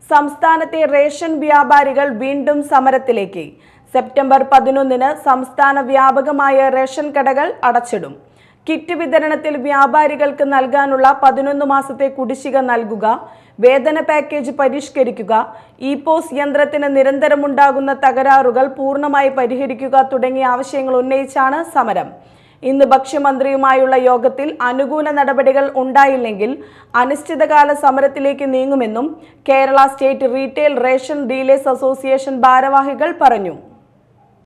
സംസ്ഥാനത്തെ റേഷൻ വ്യാപാരികൾ വീണ്ടും സമരത്തിലേക്ക് സെപ്റ്റംബർ പതിനൊന്നിന് സംസ്ഥാന വ്യാപകമായ റേഷൻ കടകൾ അടച്ചിടും കിറ്റ് വിതരണത്തിൽ വ്യാപാരികൾക്ക് നൽകാനുള്ള പതിനൊന്ന് മാസത്തെ കുടിശ്ശിക നൽകുക വേതന പാക്കേജ് പരിഷ്കരിക്കുക ഇ പോസ് യന്ത്രത്തിന് നിരന്തരമുണ്ടാകുന്ന തകരാറുകൾ പൂർണ്ണമായി പരിഹരിക്കുക തുടങ്ങിയ ആവശ്യങ്ങൾ ഉന്നയിച്ചാണ് സമരം ഇന്ന് ഭക്ഷ്യമന്ത്രിയുമായുള്ള യോഗത്തിൽ അനുകൂല നടപടികൾ ഉണ്ടായില്ലെങ്കിൽ അനിശ്ചിതകാല സമരത്തിലേക്ക് നീങ്ങുമെന്നും Kerala state retail ration dealers association ഭാരവാഹികൾ പറഞ്ഞു